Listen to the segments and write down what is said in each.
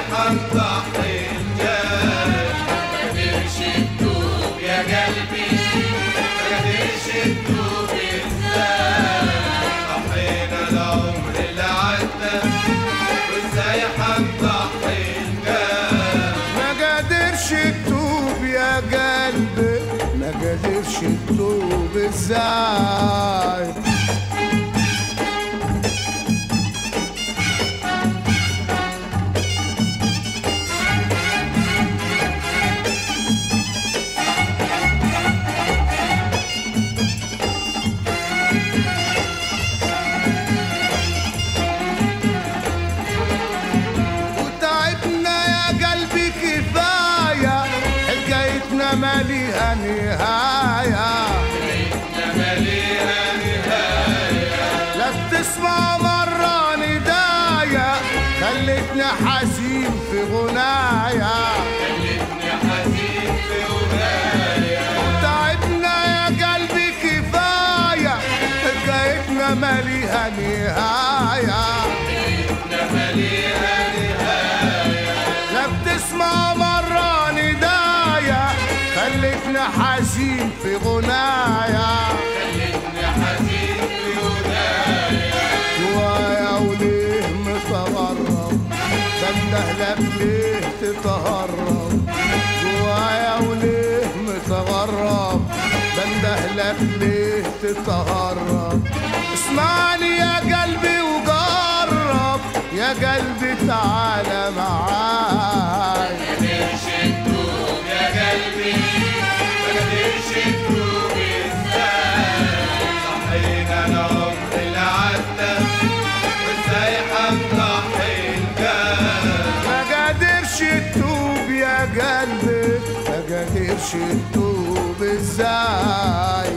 هنضحي الجاي ما قدرش تدوب يا قلبي ما قدرش تدوب ازاي ضحينا العمر اللي عدى وازاي هنضحي الجاي ما قادرش تتوب يا قلبي ما قادرش تتوب ازاي وتعبنا يا قلبي كفاية حكايتنا ماليها نهاية انما ليها نهاية لا بتسمع مرة نداية خلتني حزين في غنايا خلتني حزين في ورايا تعبنا يا قلبي كفاية حكايتنا ماليها نهاية انما ليها نهاية لا بتسمع مرة نداية خلتني حزين في غنايا خلتني حزين في ورايا جوايا وليه متغرب بندهلك ليه تتهرب جوايا وليه متغرب بندهلك ليه تتهرب اسمعني يا قلبي وجرب يا قلبي تعالى معاي قدرش تدوب يا قلبي ما قدرش تدوب ازاي ضحينا العمر اللي عدى وازاي هنضحي الجاي ما قادرش تتوب يا قلبي ما قادرش تتوب ازاي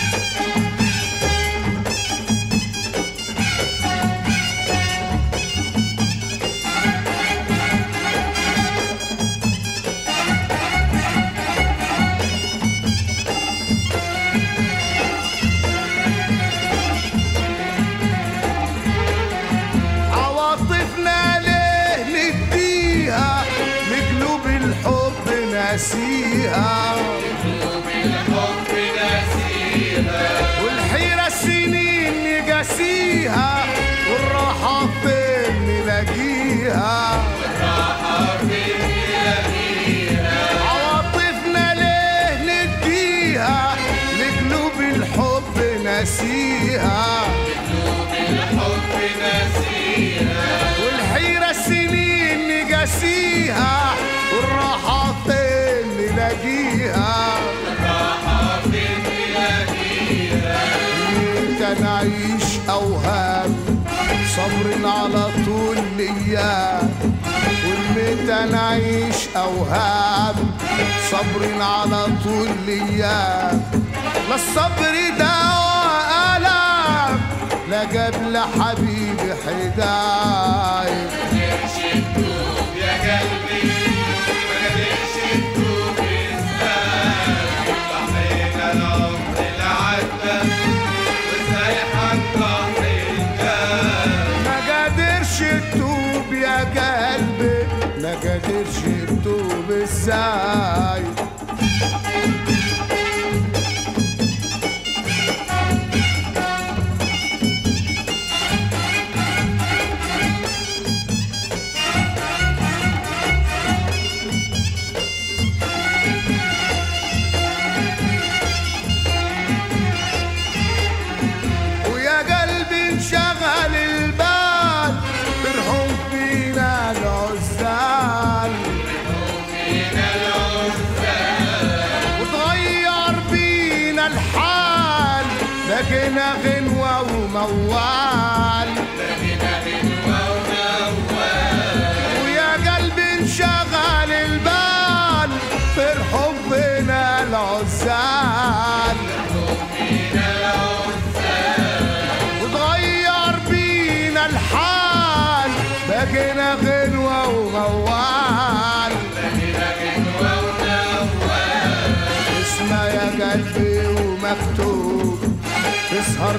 عواطفنا ليه نديها لقلوب الحب ناسيها قلوب الحب ناسيها والحيرة سنين نقاسيها والراحة فين نلاقيها راحة فين نلاقيها عواطفنا ليه نديها لقلوب الحب ناسيها قلوب الحب ناسيها والحيرة سنين نقاسيها والراحة فين نلاقيها راحة فين نلاقيها متى نعيش أوهام صبر على طول ليام والمتى نعيش أوهام صبر على طول ليام لا الصبر دواء ألم لا قبل حبيبي حداية قدرش تدوب يا قلبي ما قدرش تدوب ازاي ضحينا العمر اللي عدى وازاي هنضحي الجاي ما قادرش تتوب يا قلبي ما قادرش تتوب ازاي ويا قلبي انشغل البال برهم فينا العزال فينا العزال وتغير بينا الحال لقينا غنوة وموال لقينا غنوة وموال ويا قلبي انشغل البال برهم فينا العزال فينا العزال وتغير بينا الحال بقينا غنوة وموال لقينا غنوة وموال اسمع يا قلبي ومكتوب تسهر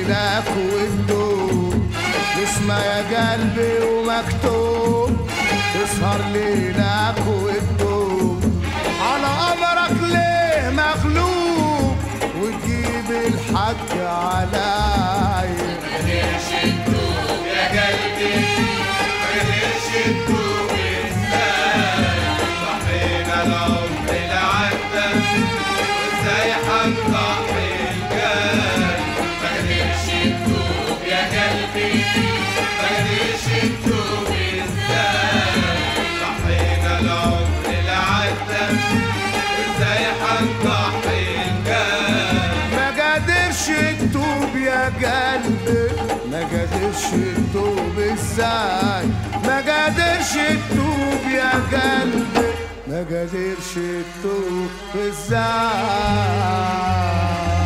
ليلك وتدوب اسمع يا قلبي ومكتوب تسهر ليلك وتدوب على قمرك ليه مغلوب وتجيب الحق عليا قدرش تدوب يا قلبي قدرش تدوب ازاي صحينا العمر العدى وازاي هنضحي الجاي ما قدرش تدوب يا قلبي ما قدرش تدوب ازاي صحينا العمر العدى وازاي هنضحي الجاي ما قادرش تتوب يا قلبي ما قادرش تتوب ازاي ما قادرش تتوب يا قلبي ما قادرش تتوب ازاي